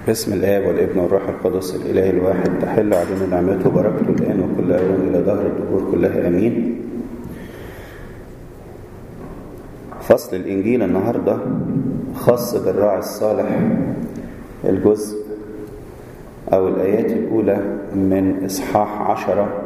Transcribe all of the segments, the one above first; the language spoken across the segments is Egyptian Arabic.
باسم الآب والابن والروح القدس الإله الواحد تحل علينا نعمته وبركته الآن وكل أيام إلى دهر الدهور كلها أمين فصل الإنجيل النهاردة خاص بالراعي الصالح الجزء أو الآيات الأولى من إصحاح عشرة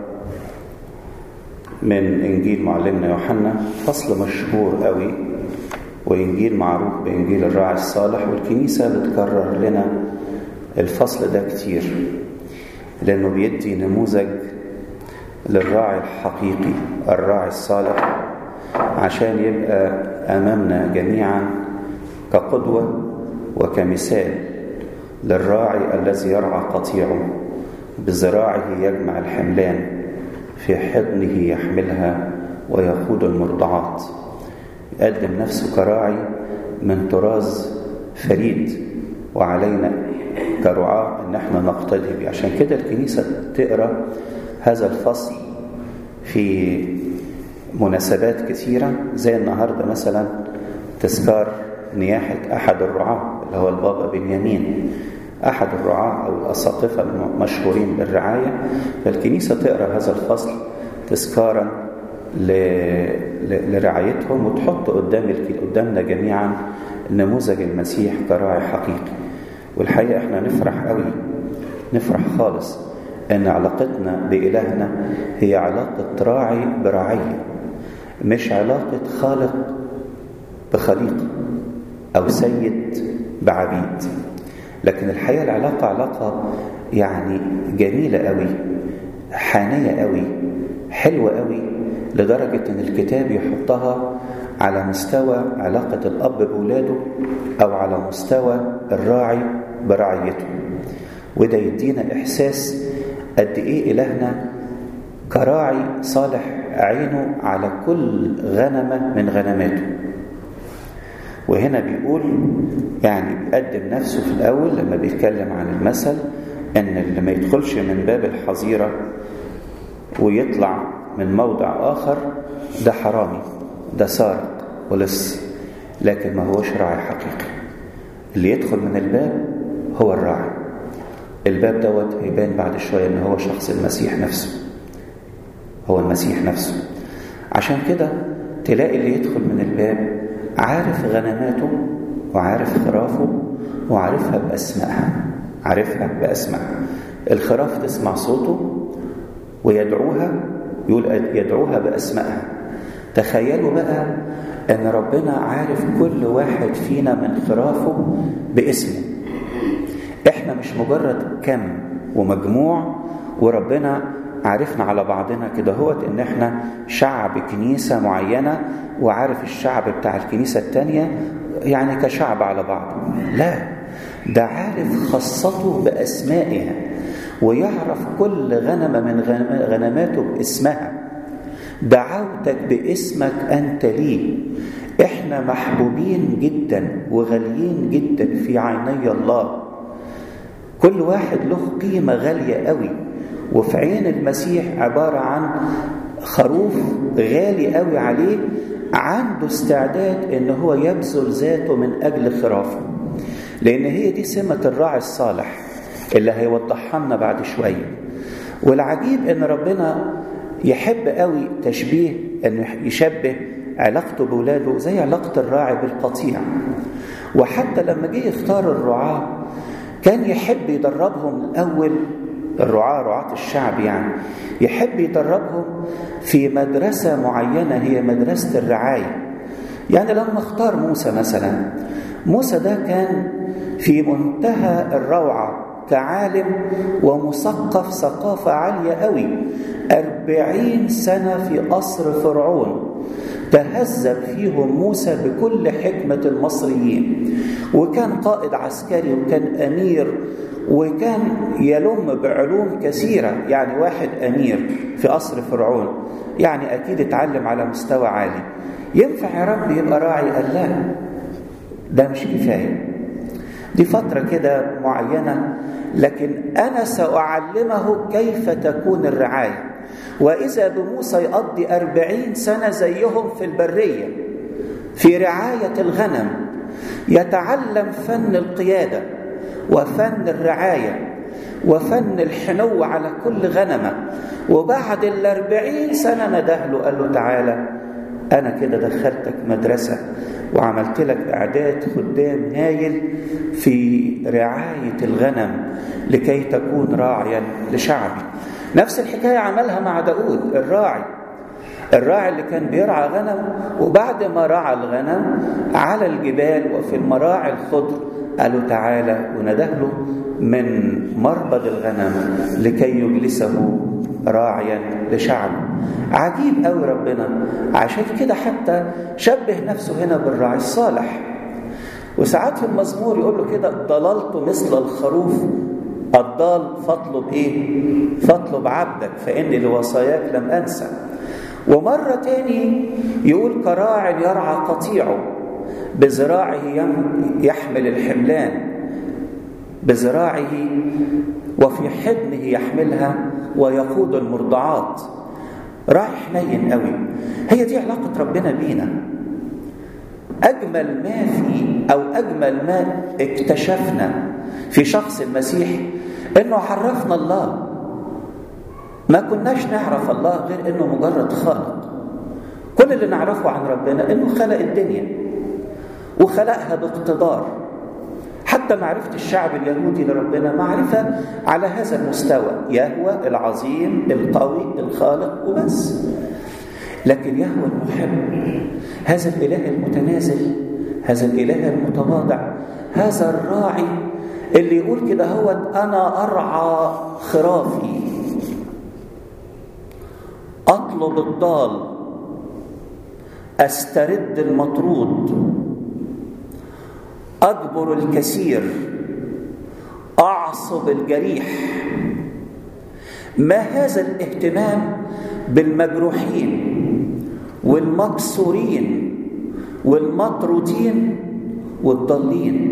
من إنجيل معلمنا يوحنا فصل مشهور قوي وإنجيل معروف بإنجيل الراعي الصالح والكنيسة بتكرر لنا الفصل ده كتير لأنه بيدي نموذج للراعي الحقيقي الراعي الصالح عشان يبقى أمامنا جميعا كقدوة وكمثال للراعي الذي يرعى قطيعه بذراعه يجمع الحملان في حضنه يحملها ويقود المرضعات يقدم نفسه كراعي من طراز فريد وعلينا كرعاة ان احنا نقتدي بيه عشان كده الكنيسة تقرأ هذا الفصل في مناسبات كثيرة زي النهاردة مثلا تذكار نياحة أحد الرعاة اللي هو البابا بنيامين أحد الرعاة أو الأساقفة المشهورين بالرعاية فالكنيسة تقرأ هذا الفصل تذكارا لرعايتهم وتحط قدام قدامنا جميعا نموذج المسيح كراعي حقيقي والحقيقة احنا نفرح قوي نفرح خالص ان علاقتنا بإلهنا هي علاقة راعي برعية مش علاقة خالق بخليقة أو سيد بعبيد لكن الحقيقة العلاقة علاقة يعني جميلة قوي حانية قوي حلوة قوي لدرجة ان الكتاب يحطها على مستوى علاقة الأب بولاده أو على مستوى الراعي برعيته وده يدينا إحساس قد إيه إلهنا كراعي صالح عينه على كل غنمة من غنماته وهنا بيقول يعني بيقدم نفسه في الأول لما بيتكلم عن المثل أن اللي ما يدخلش من باب الحظيرة ويطلع من موضع آخر ده حرامي ده سارق ولص لكن ما هوش راعي حقيقي اللي يدخل من الباب هو الراعي الباب دوت هيبان بعد شوية ان هو شخص المسيح نفسه هو المسيح نفسه عشان كده تلاقي اللي يدخل من الباب عارف غنماته وعارف خرافه وعارفها بأسمائها عارفها بأسمائها الخراف تسمع صوته ويدعوها يقول يدعوها بأسمائها تخيلوا بقى ان ربنا عارف كل واحد فينا من خرافه باسمه احنا مش مجرد كم ومجموع وربنا عرفنا على بعضنا كده هوت ان احنا شعب كنيسة معينة وعارف الشعب بتاع الكنيسة التانية يعني كشعب على بعض لا ده عارف خاصته بأسمائها ويعرف كل غنمة من غنماته باسمها دعوتك باسمك أنت لي إحنا محبوبين جدا وغاليين جدا في عيني الله كل واحد له قيمة غالية قوي وفي عين المسيح عبارة عن خروف غالي قوي عليه عنده استعداد ان هو يبذل ذاته من اجل خرافه لان هي دي سمة الراعي الصالح اللي هيوضحها لنا بعد شوية والعجيب ان ربنا يحب قوي تشبيه انه يشبه علاقته بولاده زي علاقة الراعي بالقطيع وحتى لما جه يختار الرعاة كان يحب يدربهم الأول الرعاة رعاة الشعب يعني يحب يدربهم في مدرسة معينة هي مدرسة الرعاية يعني لما اختار موسى مثلا موسى ده كان في منتهى الروعة كعالم ومثقف ثقافة عالية قوي أربعين سنة في قصر فرعون تهذب فيهم موسى بكل حكمة المصريين وكان قائد عسكري وكان أمير وكان يلم بعلوم كثيرة يعني واحد أمير في قصر فرعون يعني أكيد اتعلم على مستوى عالي ينفع يا رب يبقى راعي قال لا ده مش كفاية دي فترة كده معينة لكن أنا سأعلمه كيف تكون الرعاية وإذا بموسى يقضي أربعين سنة زيهم في البرية في رعاية الغنم يتعلم فن القيادة وفن الرعاية وفن الحنو على كل غنمة وبعد الأربعين سنة نده له قال له تعالى أنا كده دخلتك مدرسة وعملت لك إعداد خدام هايل في رعاية الغنم لكي تكون راعيا لشعبي نفس الحكاية عملها مع داود الراعي الراعي اللي كان بيرعى غنم وبعد ما رعى الغنم على الجبال وفي المراعي الخضر قالوا تعالى ونده له من مربض الغنم لكي يجلسه راعيا لشعبه عجيب قوي ربنا عشان كده حتى شبه نفسه هنا بالراعي الصالح وساعات في المزمور يقول له كده ضللت مثل الخروف الضال فاطلب ايه فاطلب عبدك فاني لوصاياك لم انسى ومره تاني يقول كراع يرعى قطيعه بذراعه يحمل الحملان بذراعه وفي حضنه يحملها ويقود المرضعات راعي حنين قوي هي دي علاقة ربنا بينا أجمل ما في أو أجمل ما اكتشفنا في شخص المسيح إنه عرفنا الله ما كناش نعرف الله غير إنه مجرد خالق كل اللي نعرفه عن ربنا إنه خلق الدنيا وخلقها باقتدار حتى معرفة الشعب اليهودي لربنا معرفة على هذا المستوى يهوى العظيم القوي الخالق وبس لكن يهوى المحب هذا الإله المتنازل هذا الإله المتواضع هذا الراعي اللي يقول كده هو أنا أرعى خرافي أطلب الضال أسترد المطرود أجبر الكثير أعصب الجريح ما هذا الاهتمام بالمجروحين والمكسورين والمطرودين والضالين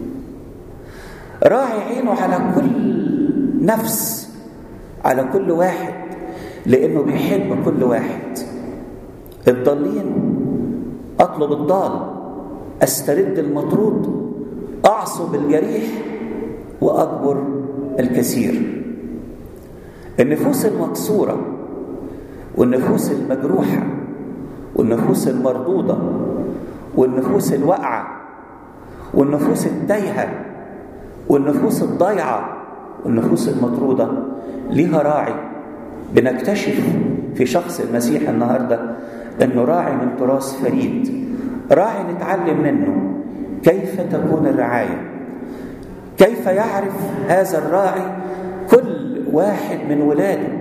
راعي عينه على كل نفس على كل واحد لانه بيحب كل واحد الضالين اطلب الضال استرد المطرود اعصب الجريح واكبر الكثير النفوس المكسوره والنفوس المجروحه والنفوس المردوده والنفوس الواقعه والنفوس التايهه والنفوس الضايعه والنفوس المطروده ليها راعي بنكتشف في شخص المسيح النهارده انه راعي من تراث فريد راعي نتعلم منه كيف تكون الرعايه كيف يعرف هذا الراعي كل واحد من ولاده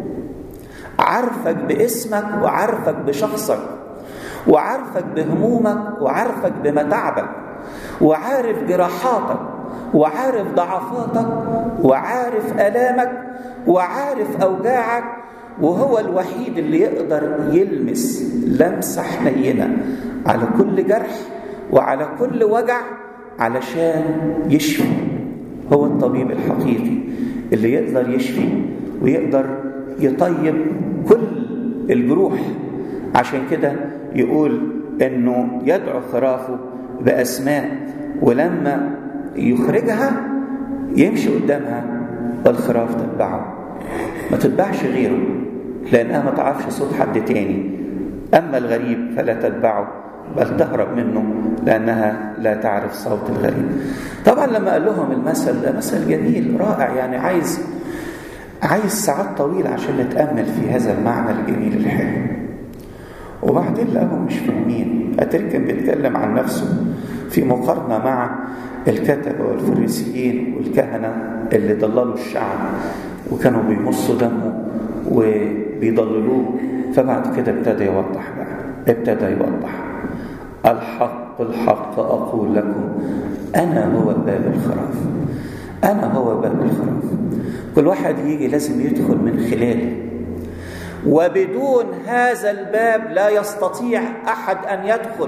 عارفك باسمك وعارفك بشخصك وعارفك بهمومك وعارفك بمتاعبك وعارف جراحاتك وعارف ضعفاتك وعارف الامك وعارف اوجاعك وهو الوحيد اللي يقدر يلمس لمسه حنينه على كل جرح وعلى كل وجع علشان يشفي هو الطبيب الحقيقي اللي يقدر يشفي ويقدر يطيب كل الجروح عشان كده يقول انه يدعو خرافه باسماء ولما يخرجها يمشي قدامها والخراف تتبعه ما تتبعش غيره لانها ما تعرفش صوت حد تاني اما الغريب فلا تتبعه بل تهرب منه لانها لا تعرف صوت الغريب طبعا لما قال لهم المثل ده مثل جميل رائع يعني عايز عايز ساعات طويلة عشان نتأمل في هذا المعنى الجميل الحلو وبعدين لقاهم مش فاهمين أتري كان بيتكلم عن نفسه في مقارنة مع الكتبة والفريسيين والكهنة اللي ضللوا الشعب وكانوا بيمصوا دمه وبيضللوه فبعد كده ابتدى يوضح بقى ابتدى يوضح الحق الحق أقول لكم أنا هو باب الخراف أنا هو باب الخراف كل واحد يجي لازم يدخل من خلالي وبدون هذا الباب لا يستطيع أحد أن يدخل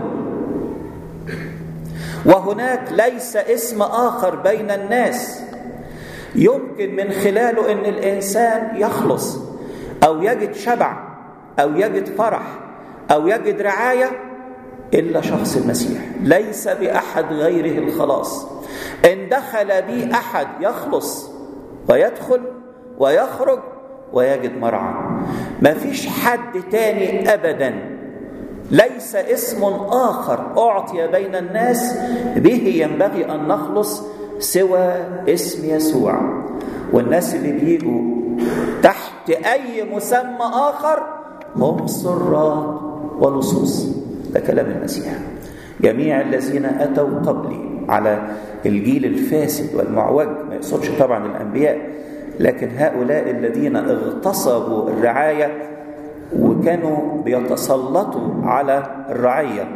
وهناك ليس اسم آخر بين الناس يمكن من خلاله أن الإنسان يخلص أو يجد شبع أو يجد فرح أو يجد رعاية إلا شخص المسيح ليس بأحد غيره الخلاص إن دخل بي أحد يخلص ويدخل ويخرج ويجد مرعى ما فيش حد تاني أبدا ليس اسم آخر أعطي بين الناس به ينبغي أن نخلص سوى اسم يسوع والناس اللي بيجوا تحت أي مسمى آخر هم سراق ولصوص ده كلام المسيح جميع الذين أتوا قبلي على الجيل الفاسد والمعوج ما يقصدش طبعا الأنبياء لكن هؤلاء الذين اغتصبوا الرعاية وكانوا بيتسلطوا على الرعية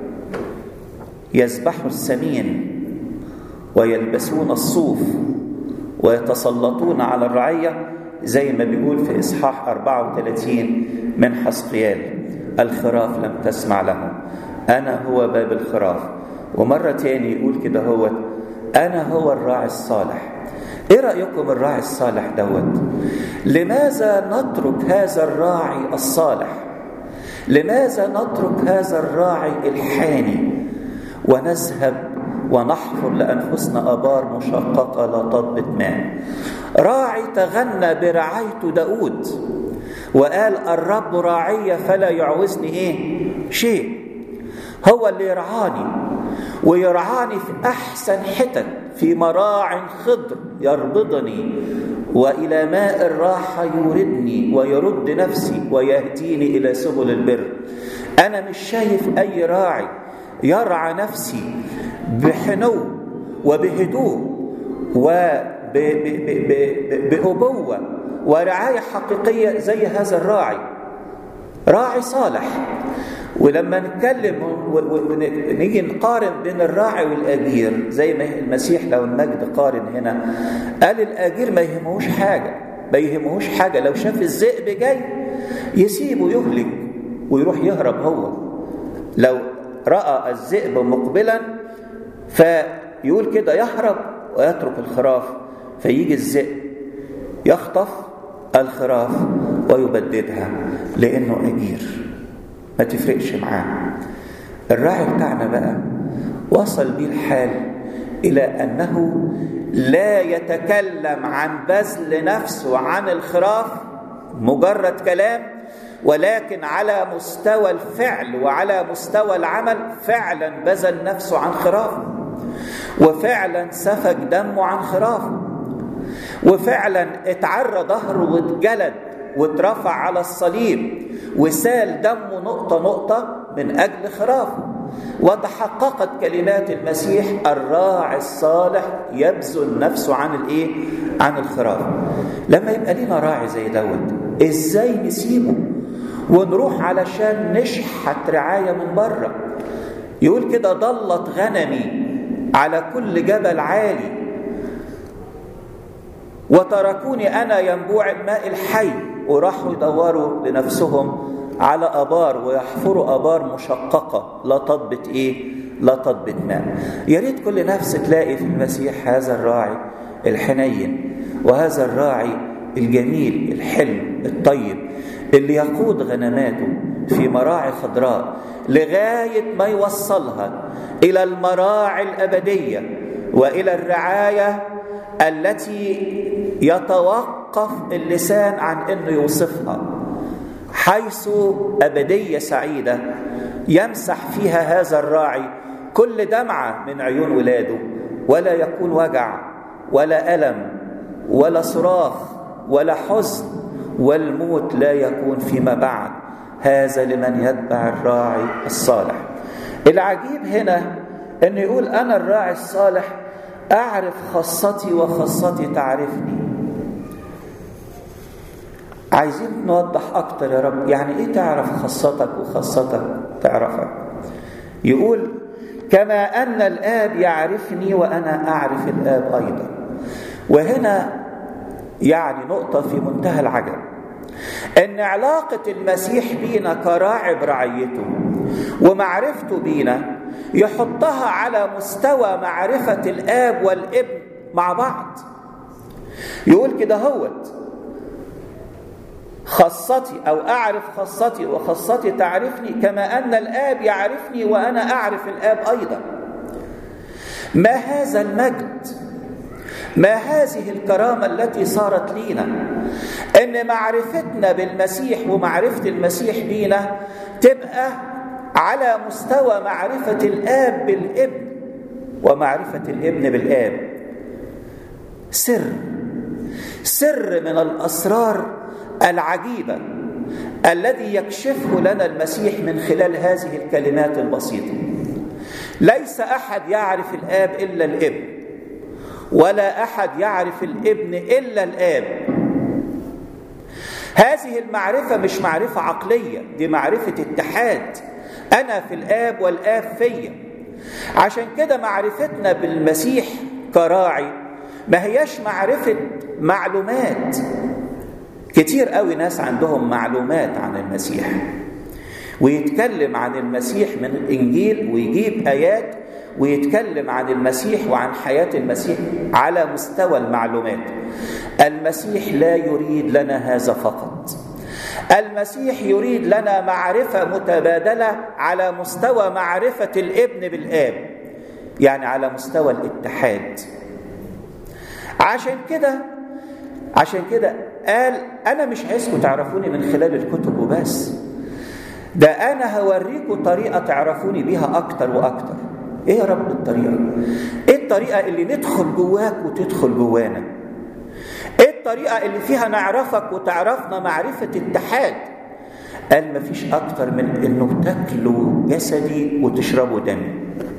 يذبحوا السمين ويلبسون الصوف ويتسلطون على الرعية زي ما بيقول في إصحاح 34 من حسقيال الخراف لم تسمع لهم أنا هو باب الخراف ومرة تاني يقول كده هو أنا هو الراعي الصالح إيه رأيكم الراعي الصالح دوت لماذا نترك هذا الراعي الصالح لماذا نترك هذا الراعي الحاني ونذهب ونحفر لأنفسنا أبار مشققة لا تضبط ماء راعي تغنى برعاية داود وقال الرب راعي فلا يعوزني إيه شيء هو اللي يرعاني ويرعاني في أحسن حتت في مراع خضر يربضني وإلى ماء الراحة يوردني ويرد نفسي ويهديني إلى سبل البر أنا مش شايف أي راعي يرعى نفسي بحنو وبهدوء وبأبوة ورعاية حقيقية زي هذا الراعي راعي صالح ولما نتكلم ونيجي نقارن بين الراعي والأجير زي ما المسيح لو المجد قارن هنا قال الأجير ما يهمهوش حاجة ما يهمهوش حاجة لو شاف الذئب جاي يسيبه يهلك ويروح يهرب هو لو رأى الذئب مقبلا فيقول كده يهرب ويترك الخراف فيجي الذئب يخطف الخراف ويبددها لأنه أجير ما تفرقش معاه الراعي بتاعنا بقى وصل بيه الحال إلى أنه لا يتكلم عن بذل نفسه عن الخراف مجرد كلام ولكن على مستوى الفعل وعلى مستوى العمل فعلا بذل نفسه عن خرافه وفعلا سفك دمه عن خرافه وفعلا اتعرى ظهره واتجلد واترفع على الصليب وسال دمه نقطة نقطة من أجل خرافه وتحققت كلمات المسيح الراعي الصالح يبذل نفسه عن الايه؟ عن الخراف. لما يبقى لنا راعي زي دوت ازاي نسيبه ونروح علشان نشحت رعايه من بره. يقول كده ضلت غنمي على كل جبل عالي وتركوني انا ينبوع الماء الحي وراحوا يدوروا لنفسهم على ابار ويحفروا ابار مشققه لا تضبط ايه لا تضبط ماء يا ريت كل نفس تلاقي في المسيح هذا الراعي الحنين وهذا الراعي الجميل الحلو الطيب اللي يقود غنماته في مراعي خضراء لغايه ما يوصلها الى المراعي الابديه والى الرعايه التي يتوقف اللسان عن انه يوصفها حيث ابديه سعيده يمسح فيها هذا الراعي كل دمعه من عيون ولاده ولا يكون وجع ولا الم ولا صراخ ولا حزن والموت لا يكون فيما بعد هذا لمن يتبع الراعي الصالح العجيب هنا انه يقول انا الراعي الصالح اعرف خاصتي وخاصتي تعرفني عايزين نوضح اكتر يا رب يعني ايه تعرف خاصتك وخاصتك تعرفك يقول كما ان الاب يعرفني وانا اعرف الاب ايضا وهنا يعني نقطه في منتهى العجب ان علاقه المسيح بينا كراعي برعيته ومعرفته بينا يحطها على مستوى معرفه الاب والابن مع بعض يقول كده هوت خاصتي او اعرف خاصتي وخاصتي تعرفني كما ان الاب يعرفني وانا اعرف الاب ايضا ما هذا المجد ما هذه الكرامة التي صارت لينا ان معرفتنا بالمسيح ومعرفة المسيح لينا تبقى على مستوى معرفة الآب بالابن ومعرفة الابن بالآب سر سر من الأسرار العجيبة الذي يكشفه لنا المسيح من خلال هذه الكلمات البسيطة ليس أحد يعرف الآب إلا الابن ولا أحد يعرف الابن إلا الآب هذه المعرفة مش معرفة عقلية دي معرفة اتحاد أنا في الآب والآب فيا عشان كده معرفتنا بالمسيح كراعي ما هياش معرفة معلومات كتير قوي ناس عندهم معلومات عن المسيح ويتكلم عن المسيح من الإنجيل ويجيب آيات ويتكلم عن المسيح وعن حياة المسيح على مستوى المعلومات المسيح لا يريد لنا هذا فقط المسيح يريد لنا معرفة متبادلة على مستوى معرفة الابن بالآب يعني على مستوى الاتحاد عشان كده عشان كده قال أنا مش عايزكم تعرفوني من خلال الكتب وبس ده أنا هوريكم طريقة تعرفوني بيها أكتر وأكتر إيه يا رب الطريقة؟ إيه الطريقة اللي ندخل جواك وتدخل جوانا؟ إيه الطريقة اللي فيها نعرفك وتعرفنا معرفة اتحاد؟ قال مفيش أكتر من إنه تاكلوا جسدي وتشربوا دمي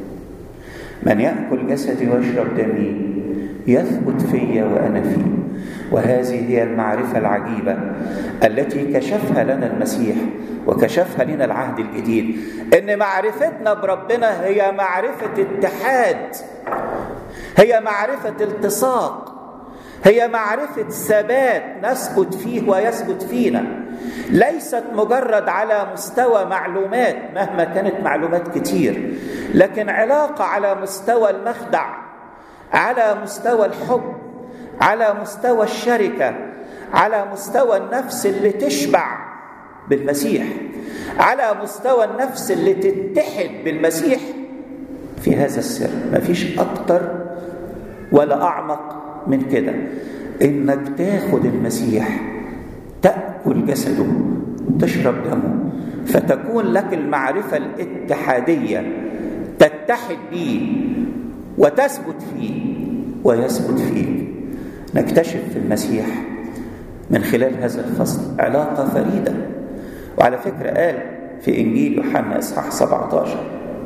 من يأكل جسدي ويشرب دمي يثبت فيا وأنا فيه وهذه هي المعرفة العجيبة التي كشفها لنا المسيح وكشفها لنا العهد الجديد ان معرفتنا بربنا هي معرفة اتحاد هي معرفة التصاق هي معرفة ثبات نثبت فيه ويثبت فينا ليست مجرد على مستوى معلومات مهما كانت معلومات كتير لكن علاقة على مستوى المخدع على مستوى الحب على مستوى الشركة على مستوى النفس اللي تشبع بالمسيح على مستوى النفس اللي تتحد بالمسيح في هذا السر مفيش أكتر ولا أعمق من كده إنك تاخد المسيح تأكل جسده تشرب دمه فتكون لك المعرفة الاتحادية تتحد به وتثبت فيه ويثبت فيك نكتشف في المسيح من خلال هذا الفصل علاقة فريدة وعلى فكرة قال في إنجيل يوحنا إصحاح 17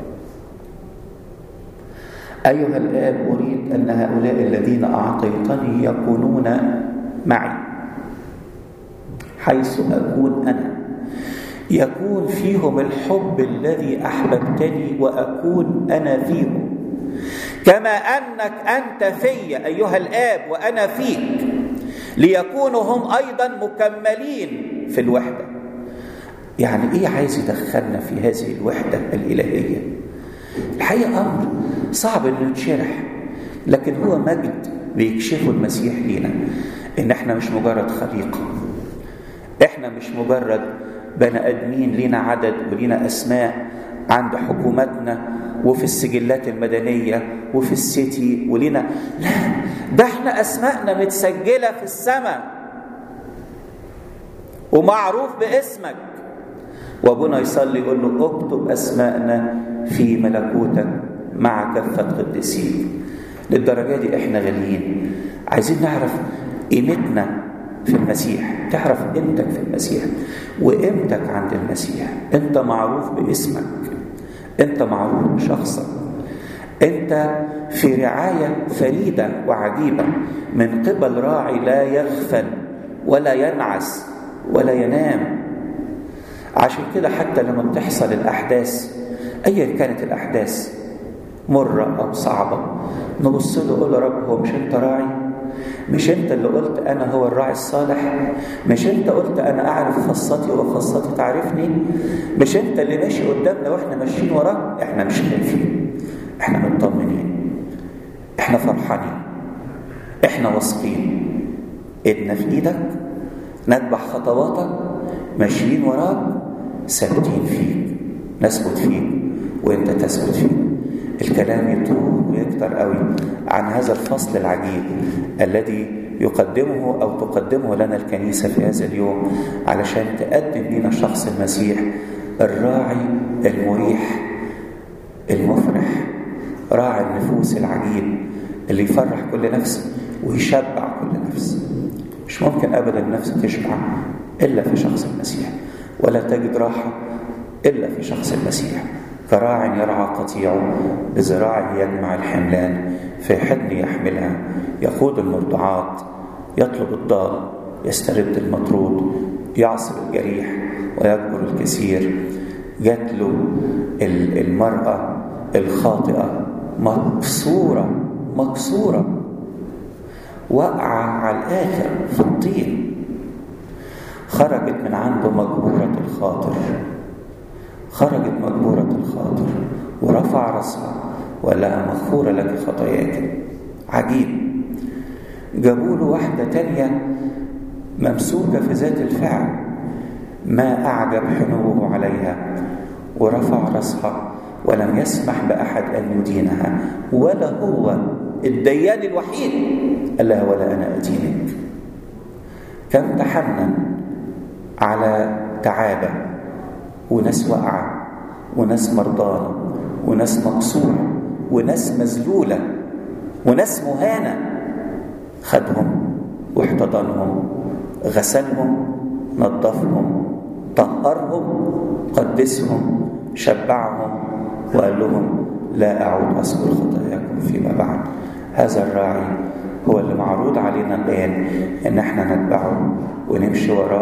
أيها الآب أريد أن هؤلاء الذين أعطيتني يكونون معي حيث أكون أنا يكون فيهم الحب الذي أحببتني وأكون أنا فيهم كما أنك أنت في أيها الآب وأنا فيك ليكونوا هم أيضا مكملين في الوحدة يعني إيه عايز يدخلنا في هذه الوحدة الإلهية الحقيقة أمر صعب أنه يتشرح لكن هو مجد بيكشفه المسيح لينا إن إحنا مش مجرد خليقة إحنا مش مجرد بني آدمين لينا عدد ولينا أسماء عند حكوماتنا وفي السجلات المدنية وفي السيتي ولينا لا ده احنا أسماءنا متسجلة في السماء ومعروف باسمك وابونا يصلي يقول له اكتب أسماءنا في ملكوتك مع كافة قديسين للدرجة دي احنا غاليين عايزين نعرف قيمتنا في المسيح تعرف قيمتك في المسيح وقيمتك عند المسيح انت معروف باسمك انت معروف بشخصك انت في رعايه فريده وعجيبه من قبل راعي لا يغفل ولا ينعس ولا ينام عشان كده حتى لما بتحصل الاحداث ايا كانت الاحداث مره او صعبه نبص له نقول يا رب هو مش انت راعي مش انت اللي قلت انا هو الراعي الصالح مش انت قلت انا اعرف خاصتي وخاصتي تعرفني مش انت اللي ماشي قدامنا واحنا ماشيين وراك احنا مش خايفين احنا مطمنين احنا فرحانين احنا واثقين ايدنا في ايدك نتبع خطواتك ماشيين وراك ثابتين فيك نثبت فيك وانت تثبت فيك الكلام يطول ويكتر قوي عن هذا الفصل العجيب الذي يقدمه أو تقدمه لنا الكنيسة في هذا اليوم علشان تقدم لنا شخص المسيح الراعي المريح المفرح راعي النفوس العجيب اللي يفرح كل نفس ويشبع كل نفس مش ممكن أبدا النفس تشبع إلا في شخص المسيح ولا تجد راحة إلا في شخص المسيح كراع يرعى قطيعه بذراعه يجمع الحملان في حضن يحملها يقود المرضعات يطلب الضال يسترد المطرود يعصر الجريح ويجبر الكثير جات له المرأة الخاطئة مكسورة مكسورة وقع على الآخر في الطين خرجت من عنده مجبورة الخاطر خرجت مجبورة الخاطر ورفع رأسها وقال لها مغفورة لك خطاياك عجيب جابوا له واحدة تانية ممسوكة في ذات الفعل ما أعجب حنوه عليها ورفع رأسها ولم يسمح بأحد أن يدينها ولا هو الديان الوحيد قال لها ولا أنا أدينك كم تحنن على تعابة وناس واقعة وناس مرضانة وناس مكسورة وناس مذلولة وناس مهانة خدهم واحتضنهم غسلهم نظفهم طهرهم قدسهم شبعهم وقال لهم لا أعود أذكر خطاياكم فيما بعد هذا الراعي هو اللي معروض علينا الآن إن احنا نتبعه ونمشي وراه